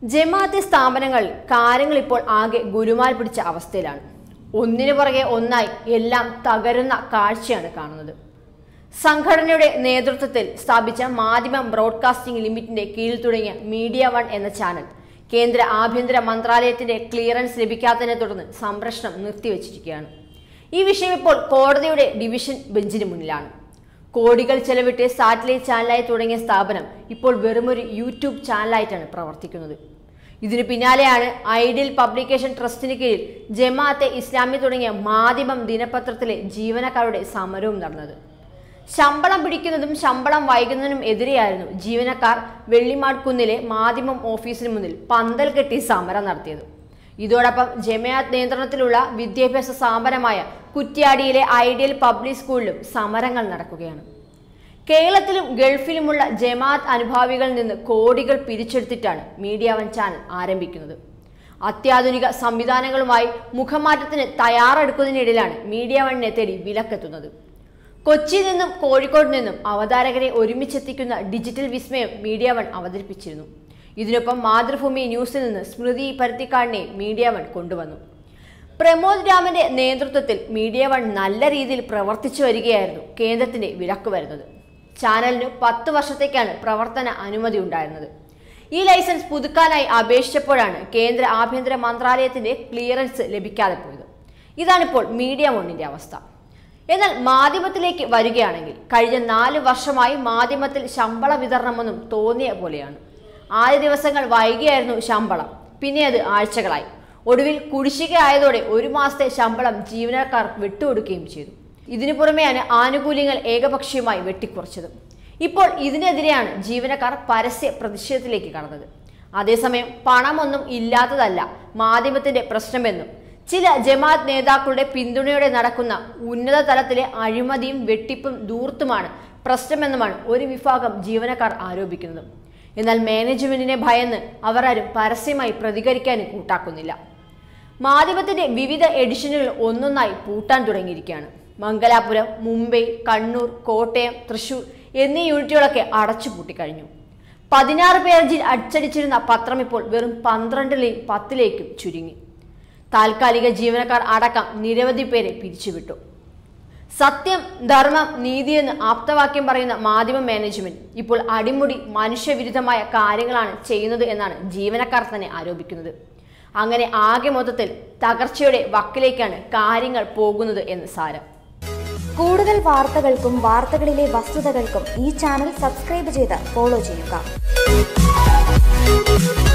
ജമാഅത്തെ സ്ഥാപനങ്ങളിൽ കാര്യങ്ങൾ ഇപ്പോൾ ആകെ ഗുരുമാൽ പിടിച്ച അവസ്ഥയിലാണ് ഒന്നിനു പുറകെ ഒന്നായി എല്ലാം തകരുന്ന കാഴ്ചയാണ് കാണുന്നത് സംഘടനയുടെ നേതൃത്വത്തിൽ സ്ഥാപിച്ച മാധ്യമം ബ്രോഡ്കാസ്റ്റിംഗ് ലിമിറ്റിന്റെ കീഴിൽ തുടങ്ങിയ മീഡിയ വൺ എന്ന ചാനൽ കേന്ദ്ര ആഭ്യന്തര മന്ത്രാലയത്തിന്റെ ക്ലിയറൻസ് ലഭിക്കാത്തതിനെ തുടർന്ന് സംപ്രേഷണം നിർത്തിവച്ചിരിക്കുകയാണ് ഈ വിഷയം ഇപ്പോൾ കോടതിയുടെ ഡിവിഷൻ ബെഞ്ചിന് മുന്നിലാണ് കോടികൾ ചെലവിട്ട് സാറ്റലൈറ്റ് ചാനലായി തുടങ്ങിയ സ്ഥാപനം ഇപ്പോൾ വെറുമൊരു യൂട്യൂബ് ചാനലായിട്ടാണ് പ്രവർത്തിക്കുന്നത് ഇതിനു പിന്നാലെയാണ് ഐഡിയൽ പബ്ലിക്കേഷൻ ട്രസ്റ്റിന് കീഴിൽ ജമാഅത്തെ ഇസ്ലാമി തുടങ്ങിയ മാധ്യമം ദിനപത്രത്തിലെ ജീവനക്കാരുടെ സമരവും നടന്നത് ശമ്പളം പിടിക്കുന്നതും ശമ്പളം വൈകുന്നതിനും എതിരെയായിരുന്നു ജീവനക്കാർ വെള്ളിമാട്കുന്നിലെ മാധ്യമം ഓഫീസിന് മുന്നിൽ പന്തൽ കെട്ടി സമരം നടത്തിയത് ഇതോടൊപ്പം ജമാഅത്ത് നിയന്ത്രണത്തിലുള്ള വിദ്യാഭ്യാസ സ്ഥാപനമായ കുറ്റ്യാടിയിലെ ഐഡിയൽ പബ്ലിക് സ്കൂളിലും സമരങ്ങൾ നടക്കുകയാണ് കേരളത്തിലും ഗൾഫിലുമുള്ള ജമാഅത്ത് അനുഭാവികളിൽ നിന്ന് കോടികൾ പിരിച്ചെടുത്തിട്ടാണ് മീഡിയ വൺ ചാനൽ ആരംഭിക്കുന്നത് അത്യാധുനിക സംവിധാനങ്ങളുമായി മുഖമാറ്റത്തിന് തയ്യാറെടുക്കുന്നതിനിടയിലാണ് മീഡിയ വണ്ണിനെ തേടി വിലക്കെത്തുന്നത് കൊച്ചിയിൽ നിന്നും കോഴിക്കോട് നിന്നും അവതാരകരെ ഒരുമിച്ചെത്തിക്കുന്ന ഡിജിറ്റൽ വിസ്മയം മീഡിയ വൺ അവതരിപ്പിച്ചിരുന്നു ഇതിനൊപ്പം മാതൃഭൂമി ന്യൂസിൽ നിന്ന് സ്മൃതി പരുത്തിക്കാടിനെ മീഡിയ വൺ കൊണ്ടുവന്നു പ്രമോദ് രാമന്റെ നേതൃത്വത്തിൽ മീഡിയ വൺ നല്ല രീതിയിൽ പ്രവർത്തിച്ചു വരികയായിരുന്നു കേന്ദ്രത്തിന്റെ വിലക്ക് വരുന്നത് ചാനലിന് പത്ത് വർഷത്തേക്കാണ് പ്രവർത്തന അനുമതി ഉണ്ടായിരുന്നത് ഈ ലൈസൻസ് പുതുക്കാനായി അപേക്ഷിച്ചപ്പോഴാണ് കേന്ദ്ര ആഭ്യന്തര മന്ത്രാലയത്തിന്റെ ക്ലിയറൻസ് ലഭിക്കാതെ പോയത് ഇതാണിപ്പോൾ മീഡിയ വണ്ണിന്റെ അവസ്ഥ എന്നാൽ മാധ്യമത്തിലേക്ക് വരികയാണെങ്കിൽ കഴിഞ്ഞ നാല് വർഷമായി മാധ്യമത്തിൽ ശമ്പള വിതരണമൊന്നും തോന്നിയ പോലെയാണ് ആദ്യ ദിവസങ്ങൾ വൈകിയായിരുന്നു ശമ്പളം പിന്നെ അത് ആഴ്ചകളായി ഒടുവിൽ കുടിശ്ശിക ആയതോടെ ഒരു മാസത്തെ ശമ്പളം ജീവനക്കാർ വിട്ടുകൊടുക്കുകയും ചെയ്തു ഇതിനു പുറമെയാണ് ആനുകൂല്യങ്ങൾ ഏകപക്ഷീയമായി വെട്ടിക്കുറച്ചത് ഇപ്പോൾ ഇതിനെതിരെയാണ് ജീവനക്കാർ പരസ്യ പ്രതിഷേധത്തിലേക്ക് കടന്നത് അതേസമയം പണമൊന്നും ഇല്ലാത്തതല്ല മാധ്യമത്തിന്റെ പ്രശ്നമെന്നും ചില ജമാഅത്ത് നേതാക്കളുടെ പിന്തുണയോടെ നടക്കുന്ന ഉന്നത തലത്തിലെ അഴിമതിയും വെട്ടിപ്പും ദൂർത്തുമാണ് പ്രശ്നമെന്നുമാണ് ഒരു വിഭാഗം ജീവനക്കാർ ആരോപിക്കുന്നത് എന്നാൽ മാനേജ്മെന്റിനെ ഭയന്ന് അവർ ആരും പരസ്യമായി പ്രതികരിക്കാനും കൂട്ടാക്കുന്നില്ല മാധ്യമത്തിന്റെ വിവിധ എഡിഷനുകൾ ഒന്നൊന്നായി പൂട്ടാൻ തുടങ്ങിയിരിക്കുകയാണ് മംഗലാപുരം മുംബൈ കണ്ണൂർ കോട്ടയം തൃശൂർ എന്നീ യൂണിറ്റുകളൊക്കെ അടച്ചു പൂട്ടിക്കഴിഞ്ഞു പതിനാറ് പേജിൽ അച്ചടിച്ചിരുന്ന പത്രം ഇപ്പോൾ വെറും പന്ത്രണ്ടിലെയും പത്തിലേക്കും ചുരുങ്ങി താൽക്കാലിക ജീവനക്കാർ അടക്കം നിരവധി പേരെ പിരിച്ചുവിട്ടു സത്യം ധർമ്മം നീതി എന്ന് ആപ്തവാക്യം പറയുന്ന മാധ്യമ മാനേജ്മെന്റ് ഇപ്പോൾ അടിമുടി മനുഷ്യവിരുദ്ധമായ കാര്യങ്ങളാണ് ചെയ്യുന്നത് എന്നാണ് ജീവനക്കാർ തന്നെ ആരോപിക്കുന്നത് അങ്ങനെ ആകെ മൊത്തത്തിൽ തകർച്ചയുടെ വക്കിലേക്കാണ് കാര്യങ്ങൾ പോകുന്നത് എന്ന് സാരം കൂടുതൽ വാർത്തകൾക്കും വാർത്തകളിലെ വസ്തുതകൾക്കും ഈ ചാനൽ സബ്സ്ക്രൈബ് ചെയ്ത് ഫോളോ ചെയ്യുക